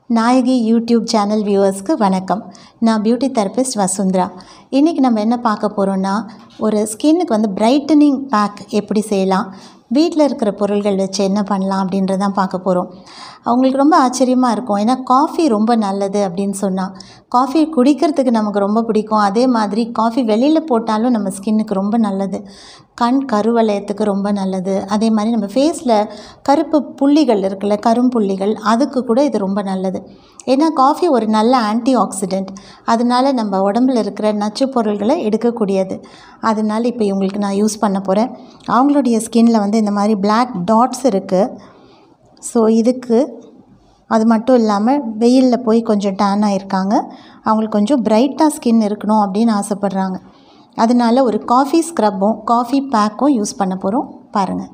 நாயகி YouTube channel வியூவர்ஸ்க்கு வணக்கம் நான் beauty therapist Vasundhara இன்றைக்கி நம்ம என்ன பார்க்க போகிறோன்னா ஒரு ஸ்கின்னுக்கு வந்து பிரைட்டனிங் பேக் எப்படி செய்யலாம் வீட்டில் இருக்கிற பொருள்கள் வச்சு என்ன பண்ணலாம் அப்படின்றதான் பார்க்க போகிறோம் அவங்களுக்கு ரொம்ப ஆச்சரியமாக இருக்கும் ஏன்னா காஃபி ரொம்ப நல்லது அப்படின்னு சொன்னால் காஃபி குடிக்கிறதுக்கு நமக்கு ரொம்ப பிடிக்கும் அதே மாதிரி காஃபி வெளியில் போட்டாலும் நம்ம ஸ்கின்னுக்கு ரொம்ப நல்லது கண் கருவளையத்துக்கு ரொம்ப நல்லது அதே மாதிரி நம்ம ஃபேஸில் கருப்பு புள்ளிகள் இருக்குல்ல கரும்புள்ளிகள் அதுக்கு கூட இது ரொம்ப நல்லது ஏன்னா காஃபி ஒரு நல்ல ஆன்டி ஆக்சிடெண்ட் அதனால நம்ம உடம்புல இருக்கிற நச்சு பொருள்களை எடுக்கக்கூடியது அதனால இப்போ இவங்களுக்கு நான் யூஸ் பண்ண போகிறேன் அவங்களுடைய ஸ்கின்னில் வந்து இந்த மாதிரி பிளாக் டாட்ஸ் இருக்குது ஸோ இதுக்கு அது மட்டும் இல்லாமல் வெயிலில் போய் கொஞ்சம் டேன் ஆகிருக்காங்க அவங்களுக்கு கொஞ்சம் பிரைட்டாக ஸ்கின் இருக்கணும் அப்படின்னு ஆசைப்பட்றாங்க அதனால ஒரு காஃபி ஸ்க்ரப்பும் காஃபி பேக்கும் யூஸ் பண்ண போகிறோம் பாருங்கள்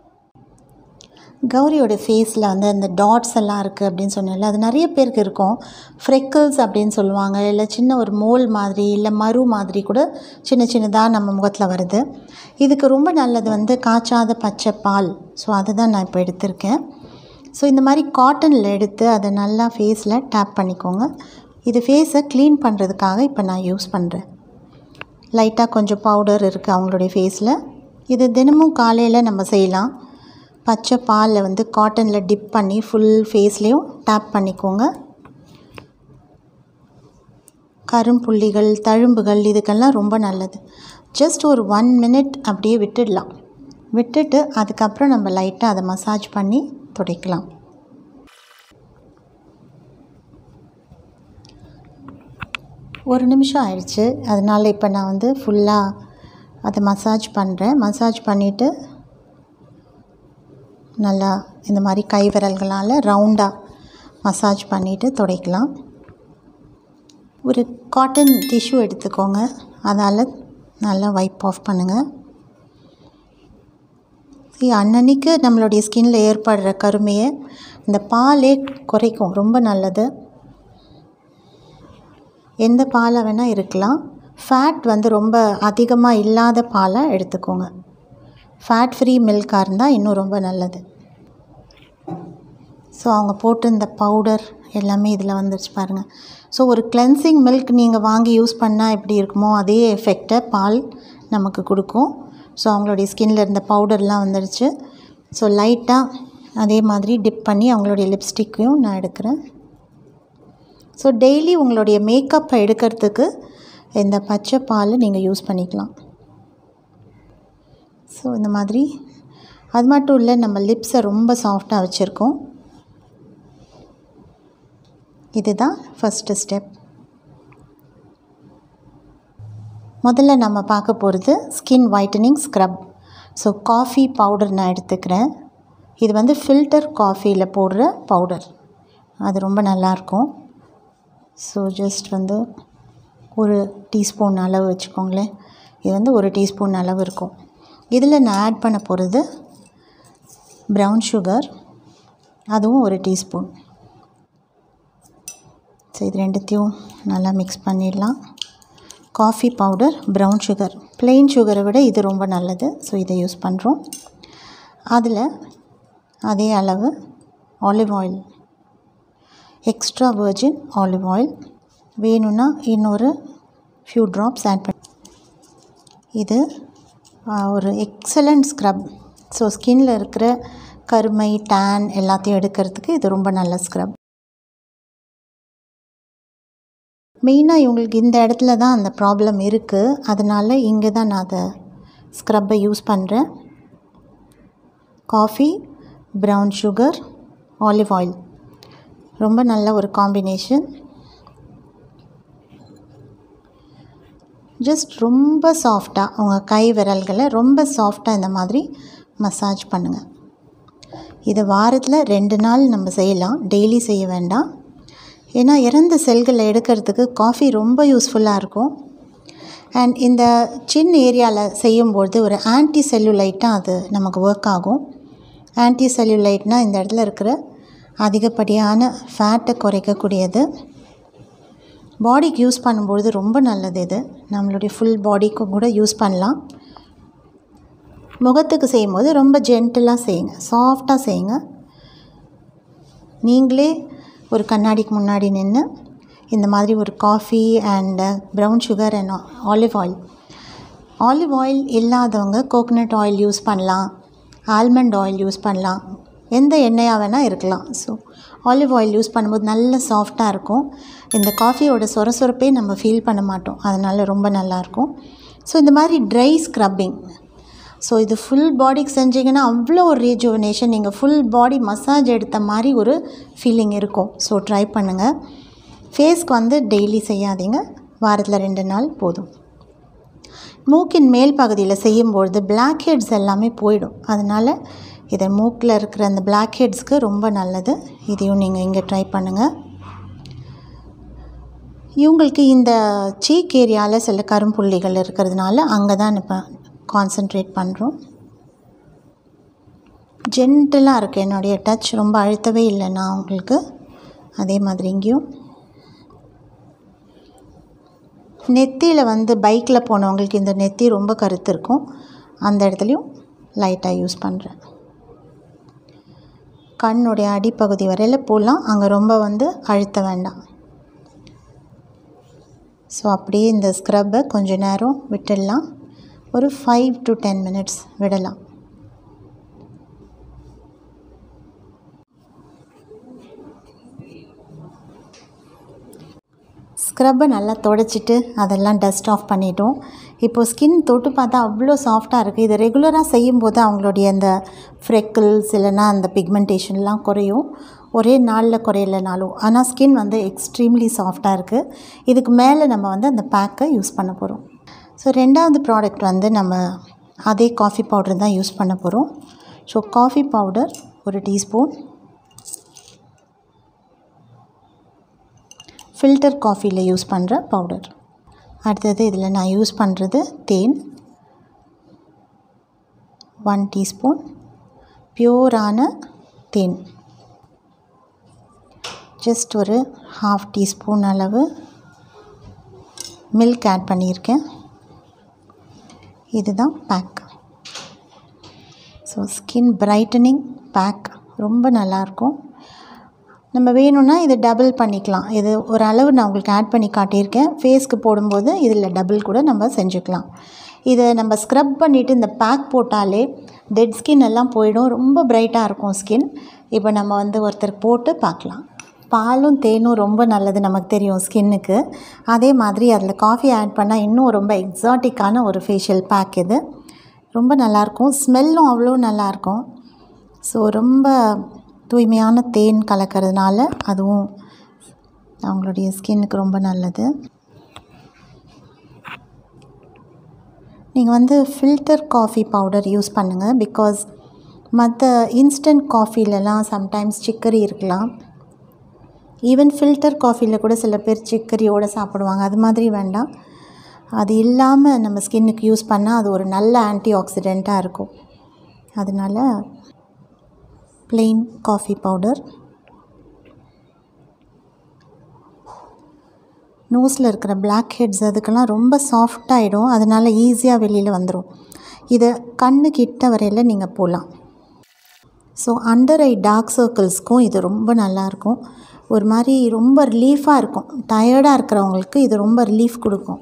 கௌரியோட ஃபேஸில் வந்து அந்த டாட்ஸ் எல்லாம் இருக்குது அப்படின்னு சொன்னேன்ல அது நிறைய பேருக்கு இருக்கும் ஃப்ரெக்கிள்ஸ் அப்படின்னு சொல்லுவாங்க இல்லை சின்ன ஒரு மோல் மாதிரி இல்லை மறு மாதிரி கூட சின்ன சின்னதாக நம்ம முகத்தில் வருது இதுக்கு ரொம்ப நல்லது வந்து காய்ச்சாத பச்சை பால் ஸோ அதுதான் நான் இப்போ எடுத்திருக்கேன் ஸோ இந்த மாதிரி காட்டனில் எடுத்து அதை நல்லா ஃபேஸில் டேப் பண்ணிக்கோங்க இது ஃபேஸை க்ளீன் பண்ணுறதுக்காக இப்போ நான் யூஸ் பண்ணுறேன் லைட்டாக கொஞ்சம் பவுடர் இருக்குது அவங்களுடைய ஃபேஸில் இது தினமும் காலையில் நம்ம செய்யலாம் பச்சை பாலில் வந்து காட்டனில் டிப் பண்ணி ஃபுல் ஃபேஸ்லேயும் டேப் பண்ணிக்கோங்க கரும்புள்ளிகள் தழும்புகள் இதுக்கெல்லாம் ரொம்ப நல்லது ஜஸ்ட் ஒரு ஒன் மினிட் அப்படியே விட்டுடலாம் விட்டுட்டு அதுக்கப்புறம் நம்ம லைட்டாக அதை மசாஜ் பண்ணி துடைக்கலாம் ஒரு நிமிஷம் ஆயிடுச்சு அதனால் இப்போ நான் வந்து ஃபுல்லாக அதை மசாஜ் பண்ணுறேன் மசாஜ் பண்ணிவிட்டு நல்லா இந்த மாதிரி கை விரல்களால் ரவுண்டாக மசாஜ் பண்ணிவிட்டு துடைக்கலாம் ஒரு காட்டன் டிஷ்யூ எடுத்துக்கோங்க அதால் நல்லா வைப் ஆஃப் பண்ணுங்கள் அன்னன்னைக்கு நம்மளுடைய ஸ்கின்னில் ஏற்படுற கருமையை இந்த பாலே குறைக்கும் ரொம்ப நல்லது எந்த பாலை வேணால் இருக்கலாம் ஃபேட் வந்து ரொம்ப அதிகமாக இல்லாத பாலை எடுத்துக்கோங்க ஃபேட் ஃப்ரீ மில்காக இருந்தால் இன்னும் ரொம்ப நல்லது ஸோ அவங்க போட்டு இந்த பவுடர் எல்லாமே இதில் வந்துருச்சு பாருங்கள் ஸோ ஒரு கிளென்சிங் மில்க் நீங்கள் வாங்கி யூஸ் பண்ணால் எப்படி இருக்குமோ அதே எஃபெக்டை பால் நமக்கு கொடுக்கும் ஸோ அவங்களுடைய ஸ்கின்னில் இருந்த பவுடர்லாம் வந்துடுச்சு ஸோ லைட்டாக அதே மாதிரி டிப் பண்ணி அவங்களுடைய லிப்ஸ்டிக்கையும் நான் எடுக்கிறேன் ஸோ டெய்லி உங்களுடைய மேக்கப்பை எடுக்கிறதுக்கு இந்த பச்சை பால் நீங்கள் யூஸ் பண்ணிக்கலாம் ஸோ இந்த மாதிரி அது மட்டும் இல்லை நம்ம லிப்ஸை ரொம்ப சாஃப்டாக வச்சுருக்கோம் இதுதான் ஃபஸ்ட்டு ஸ்டெப் முதல்ல நம்ம பார்க்க போகிறது skin whitening scrub so coffee powder நான் எடுத்துக்கிறேன் இது வந்து ஃபில்டர் காஃபியில் போடுற பவுடர் அது ரொம்ப நல்லாயிருக்கும் ஸோ ஜஸ்ட் வந்து ஒரு டீஸ்பூன் அளவு வச்சுக்கோங்களேன் இது வந்து ஒரு டீஸ்பூன் அளவு இருக்கும் இதில் நான் ஆட் பண்ண போகிறது ப்ரௌன் சுகர் அதுவும் ஒரு டீஸ்பூன் ஸோ இது ரெண்டுத்தையும் நல்லா மிக்ஸ் பண்ணிடலாம் coffee powder brown sugar plain சுகரை விட இது ரொம்ப நல்லது ஸோ இதை யூஸ் பண்ணுறோம் அதில் அதே அளவு olive oil extra virgin olive oil வேணும்னா இன்னொரு ஃபியூ ட்ராப்ஸ் ஆட் பண்ணி இது ஒரு எக்ஸலண்ட் ஸ்க்ரப் ஸோ ஸ்கின்னில் இருக்கிற கருமை டேன் எல்லாத்தையும் எடுக்கிறதுக்கு இது ரொம்ப நல்ல ஸ்க்ரப் மெயினாக இவங்களுக்கு இந்த இடத்துல தான் அந்த ப்ராப்ளம் இருக்குது அதனால் இங்கே தான் நான் அதை ஸ்க்ரப்பை யூஸ் பண்ணுறேன் coffee brown sugar olive oil ரொம்ப நல்ல ஒரு காம்பினேஷன் ஜஸ்ட் ரொம்ப சாஃப்டாக உங்கள் கை விரல்களை ரொம்ப சாஃப்டாக இந்த மாதிரி மசாஜ் பண்ணுங்கள் இது வாரத்தில் ரெண்டு நாள் நம்ம செய்யலாம் டெய்லி செய்ய வேண்டாம் ஏன்னா இறந்த செல்களை எடுக்கிறதுக்கு காஃபி ரொம்ப யூஸ்ஃபுல்லாக இருக்கும் அண்ட் இந்த சின் ஏரியாவில் செய்யும்பொழுது ஒரு ஆன்டி செல்லுலைட்டாக அது நமக்கு ஒர்க் ஆகும் ஆன்டி செல்லுலைட்னால் இந்த இடத்துல இருக்கிற அதிகப்படியான ஃபேட்டை குறைக்கக்கூடியது பாடிக்கு யூஸ் பண்ணும்பொழுது ரொம்ப நல்லது இது நம்மளுடைய ஃபுல் பாடிக்கும் கூட யூஸ் பண்ணலாம் முகத்துக்கு செய்யும்போது ரொம்ப ஜென்டிலாக செய்யுங்க சாஃப்டாக செய்யுங்க நீங்களே ஒரு கண்ணாடிக்கு முன்னாடி நின்று இந்த மாதிரி ஒரு coffee and brown sugar and olive oil olive oil இல்லாதவங்க கோகனட் ஆயில் யூஸ் பண்ணலாம் ஆல்மண்ட் ஆயில் யூஸ் பண்ணலாம் எந்த எண்ணெயாக வேணால் இருக்கலாம் ஸோ ஆலிவ் ஆயில் யூஸ் பண்ணும்போது நல்ல சாஃப்டாக இருக்கும் இந்த காஃபியோட சொரசொரப்பே நம்ம ஃபீல் பண்ண மாட்டோம் அதனால் ரொம்ப நல்லாயிருக்கும் ஸோ இந்த மாதிரி ட்ரை ஸ்க்ரப்பிங் ஸோ இது ஃபுல் பாடிக்கு செஞ்சிங்கன்னா அவ்வளோ ஒரு ரீஜுவனேஷன் நீங்கள் ஃபுல் பாடி மசாஜ் எடுத்த மாதிரி ஒரு ஃபீலிங் இருக்கும் ஸோ ட்ரை பண்ணுங்கள் ஃபேஸ்க்கு வந்து டெய்லி செய்யாதீங்க வாரத்தில் ரெண்டு நாள் போதும் மூக்கின் மேல் பகுதியில் செய்யும்பொழுது பிளாக் ஹெட்ஸ் எல்லாமே போயிடும் அதனால் இதை மூக்கில் இருக்கிற அந்த பிளாக் ஹெட்ஸ்க்கு ரொம்ப நல்லது இதையும் நீங்கள் இங்கே ட்ரை பண்ணுங்கள் இவங்களுக்கு இந்த சீக் ஏரியாவில் சில கரும்புள்ளிகள் இருக்கிறதுனால அங்கே தான் இப்போ கான்சன்ட்ரேட் பண்ணுறோம் ஜென்டலாக இருக்குது என்னுடைய டச் ரொம்ப அழுத்தவே இல்லை நான் உங்களுக்கு அதே மாதிரி இங்கேயும் நெத்தியில் வந்து பைக்கில் போனவங்களுக்கு இந்த நெத்தி ரொம்ப கருத்து இருக்கும் அந்த இடத்துலையும் லைட்டாக யூஸ் பண்ணுறேன் கண்ணுடைய அடிப்பகுதி வரையில் போடலாம் அங்கே ரொம்ப வந்து அழுத்த வேண்டாம் ஸோ அப்படியே இந்த ஸ்க்ரப்பை கொஞ்ச நேரம் விட்டுடலாம் ஒரு ஃபைவ் டு டென் மினிட்ஸ் விடலாம் ஸ்க்ரப்பை நல்லா தொடச்சிட்டு அதெல்லாம் டஸ்ட் ஆஃப் பண்ணிட்டோம் இப்போது ஸ்கின் தொட்டு பார்த்தா அவ்வளோ சாஃப்டாக இருக்குது இது ரெகுலராக செய்யும்போது அவங்களுடைய அந்த ஃப்ரெக்கிள்ஸ் இல்லைன்னா அந்த பிக்மெண்டேஷன்லாம் குறையும் ஒரே நாளில் குறையலைனாலும் ஆனால் ஸ்கின் வந்து எக்ஸ்ட்ரீம்லி சாஃப்டாக இருக்குது இதுக்கு மேலே நம்ம வந்து அந்த பேக்கை யூஸ் பண்ண போகிறோம் ஸோ ரெண்டாவது ப்ராடக்ட் வந்து நம்ம அதே காஃபி பவுடர் தான் யூஸ் பண்ண போகிறோம் ஸோ காஃபி பவுடர் ஒரு டீஸ்பூன் ஃபில்டர் காஃபியில் யூஸ் பண்ணுற பவுடர் அடுத்தது இதில் நான் யூஸ் பண்ணுறது தேன் ஒன் டீஸ்பூன் பியூரான தேன் ஜஸ்ட் ஒரு ஹாஃப் டீஸ்பூன் அளவு மில்க் ஆட் பண்ணியிருக்கேன் இதுதான் pack so skin brightening pack ரொம்ப நல்லாயிருக்கும் நம்ம வேணும்னா இது டபுள் பண்ணிக்கலாம் இது ஒரு அளவு நான் உங்களுக்கு ஆட் பண்ணி காட்டியிருக்கேன் ஃபேஸ்க்கு போடும்போது இதில் டபுள் கூட நம்ம செஞ்சுக்கலாம் இதை நம்ம ஸ்க்ரப் பண்ணிவிட்டு இந்த பேக் போட்டாலே டெட் ஸ்கின் எல்லாம் போயிடும் ரொம்ப பிரைட்டாக இருக்கும் ஸ்கின் இப்போ நம்ம வந்து ஒருத்தர் போட்டு பார்க்கலாம் பாலும் தேனும் ரொம்ப நல்லது நமக்கு தெரியும் ஸ்கின்னுக்கு அதே மாதிரி அதில் காஃபி ஆட் பண்ணால் இன்னும் ரொம்ப எக்ஸாட்டிக்கான ஒரு ஃபேஷியல் பேக் இது ரொம்ப நல்லாயிருக்கும் ஸ்மெல்லும் அவ்வளோ நல்லாயிருக்கும் ஸோ ரொம்ப தூய்மையான தேன் கலக்கிறதுனால அதுவும் அவங்களுடைய ஸ்கின்னுக்கு ரொம்ப நல்லது நீங்கள் வந்து ஃபில்டர் காஃபி பவுடர் யூஸ் பண்ணுங்கள் பிகாஸ் மற்ற இன்ஸ்டன்ட் காஃபிலலாம் சம்டைம்ஸ் சிக்கரி இருக்கலாம் ஈவன் ஃபில்டர் காஃபியில் கூட சில பேர் சிக்கரியோடு சாப்பிடுவாங்க அது மாதிரி வேண்டாம் அது இல்லாமல் நம்ம ஸ்கின்னுக்கு யூஸ் பண்ணால் அது ஒரு நல்ல ஆன்டி ஆக்சிடெண்ட்டாக இருக்கும் அதனால் plain காஃபி பவுடர் நோஸில் இருக்கிற பிளாக் ஹெட்ஸ் அதுக்கெல்லாம் ரொம்ப சாஃப்டாகிடும் அதனால் ஈஸியாக வெளியில் வந்துடும் இதை கண்ணு கிட்ட வரையில் நீங்கள் போகலாம் ஸோ அண்டர் ஐ டார்க் சர்க்கிள்ஸ்க்கும் இது ரொம்ப நல்லாயிருக்கும் ஒரு மாதிரி ரொம்ப ரிலீஃபாக இருக்கும் டயர்டாக இருக்கிறவங்களுக்கு இது ரொம்ப ரிலீஃப் கொடுக்கும்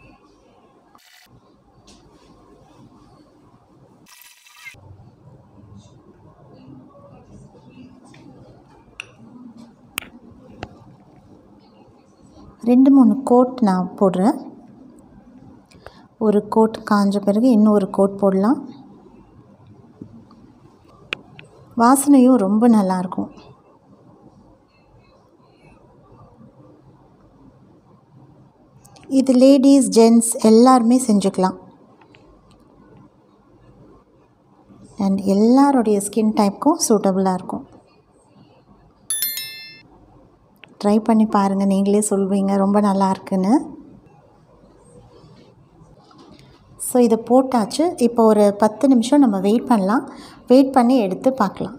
ரெண்டு மூணு கோட் நான் போடுறேன் ஒரு கோட் காஞ்ச பிறகு இன்னொரு கோட் போடலாம் வாசனையும் ரொம்ப நல்லாயிருக்கும் இது லேடிஸ் ஜென்ட்ஸ் எல்லாருமே செஞ்சுக்கலாம் அண்ட் எல்லாருடைய ஸ்கின் டைப்புக்கும் சூட்டபுளாக இருக்கும் ட்ரை பண்ணி பாருங்கள் நீங்களே சொல்வீங்க ரொம்ப நல்லா இருக்குன்னு ஸோ இதை போட்டாச்சு இப்போ ஒரு பத்து நிமிஷம் நம்ம வெயிட் பண்ணலாம் வெயிட் பண்ணி எடுத்து பார்க்கலாம்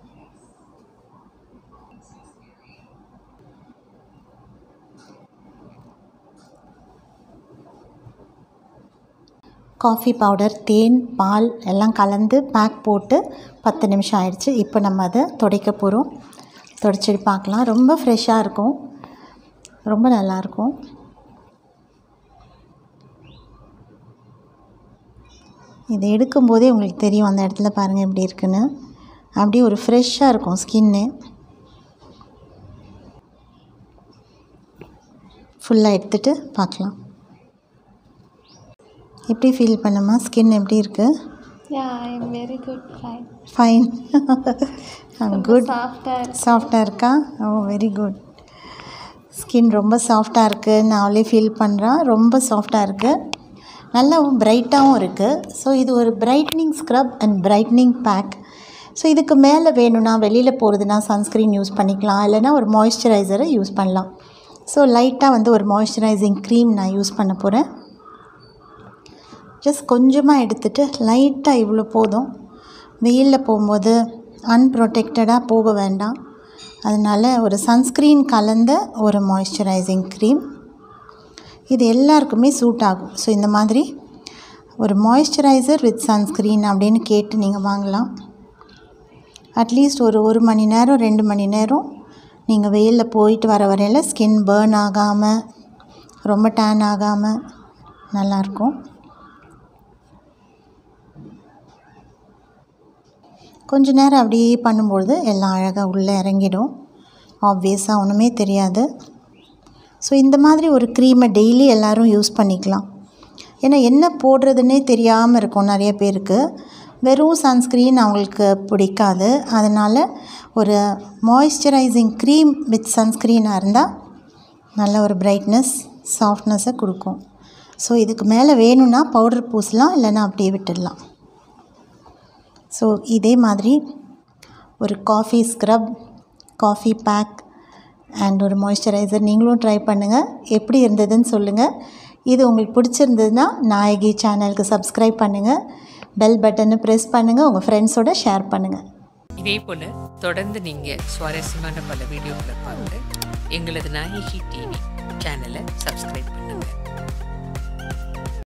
காஃபி பவுடர் தேன் பால் எல்லாம் கலந்து பேக் போட்டு பத்து நிமிஷம் ஆயிடுச்சு இப்போ நம்ம அதை துடைக்க போகிறோம் தொடச்சிட்டு பார்க்கலாம் ரொம்ப ஃப்ரெஷ்ஷாக இருக்கும் ரொம்ப நல்லாயிருக்கும் இதை எடுக்கும்போதே உங்களுக்கு தெரியும் அந்த இடத்துல பாருங்கள் எப்படி இருக்குன்னு அப்படியே ஒரு ஃப்ரெஷ்ஷாக இருக்கும் ஸ்கின்னு ஃபுல்லாக எடுத்துகிட்டு பார்க்கலாம் எப்படி ஃபீல் பண்ணுமா ஸ்கின் எப்படி இருக்குது Yeah, I'm very good. Fine. Fine good Softer. சாஃப்டாக இருக்கா ஓ வெரி குட் ஸ்கின் ரொம்ப சாஃப்டாக இருக்குது நான் அவளே ஃபீல் பண்ணுறேன் ரொம்ப சாஃப்டாக இருக்குது நல்லாவும் பிரைட்டாகவும் இருக்குது ஸோ இது ஒரு brightening scrub and brightening pack so இதுக்கு மேலே வேணும்னா வெளியில் போகிறதுனா சன்ஸ்க்ரீன் யூஸ் பண்ணிக்கலாம் இல்லைனா ஒரு மாய்ஸ்சரைசரை யூஸ் பண்ணலாம் ஸோ லைட்டாக வந்து ஒரு மாய்ஸ்சரைசிங் க்ரீம் நான் யூஸ் பண்ண போகிறேன் ஜஸ்ட் கொஞ்சமாக எடுத்துகிட்டு லைட்டாக இவ்வளோ போதும் வெயிலில் போகும்போது அன்ப்ரொடெக்டடாக போக வேண்டாம் அதனால் ஒரு சன்ஸ்க்ரீன் கலந்த ஒரு மாய்ஸ்சரைசிங் க்ரீம் இது எல்லாருக்குமே சூட் ஆகும் ஸோ இந்த மாதிரி ஒரு மாய்ஸ்சரைசர் வித் சன்ஸ்க்ரீன் அப்படின்னு கேட்டு நீங்கள் வாங்கலாம் அட்லீஸ்ட் ஒரு ஒரு மணி நேரம் ரெண்டு மணி நேரம் நீங்கள் வெயிலில் போயிட்டு வர வரையில் ஸ்கின் பேர்ன் ஆகாமல் ரொம்ப டேன் ஆகாமல் நல்லாயிருக்கும் கொஞ்ச நேரம் அப்படியே பண்ணும்பொழுது எல்லாம் அழகாக உள்ளே இறங்கிடும் ஆப்வியஸாக ஒன்றுமே தெரியாது ஸோ இந்த மாதிரி ஒரு க்ரீமை டெய்லி எல்லோரும் யூஸ் பண்ணிக்கலாம் ஏன்னா என்ன போடுறதுன்னே தெரியாமல் இருக்கும் நிறைய பேருக்கு வெறும் சன்ஸ்க்ரீன் அவங்களுக்கு பிடிக்காது அதனால் ஒரு மாய்ஸ்சரைசிங் க்ரீம் வித் சன்ஸ்க்ரீனாக இருந்தால் நல்ல ஒரு பிரைட்னஸ் சாஃப்ட்னஸை கொடுக்கும் ஸோ இதுக்கு மேலே வேணும்னா பவுடர் பூசலாம் இல்லைன்னா அப்படியே விட்டுடலாம் ஸோ இதே மாதிரி ஒரு coffee scrub coffee pack and ஒரு மாய்ஸ்சரைசர் நீங்களும் ட்ரை பண்ணுங்கள் எப்படி இருந்ததுன்னு சொல்லுங்கள் இது உங்களுக்கு பிடிச்சிருந்ததுன்னா நாயகி சேனலுக்கு சப்ஸ்கிரைப் பண்ணுங்கள் பெல் பட்டனை ப்ரெஸ் பண்ணுங்கள் உங்கள் ஃப்ரெண்ட்ஸோட ஷேர் பண்ணுங்கள் இதே போல் தொடர்ந்து நீங்கள் சுவாரஸ்யமான பல வீடியோக்களை பார்க்க எங்களது நாயகி டிவி சேனலை சப்ஸ்கிரைப் பண்ணுங்கள்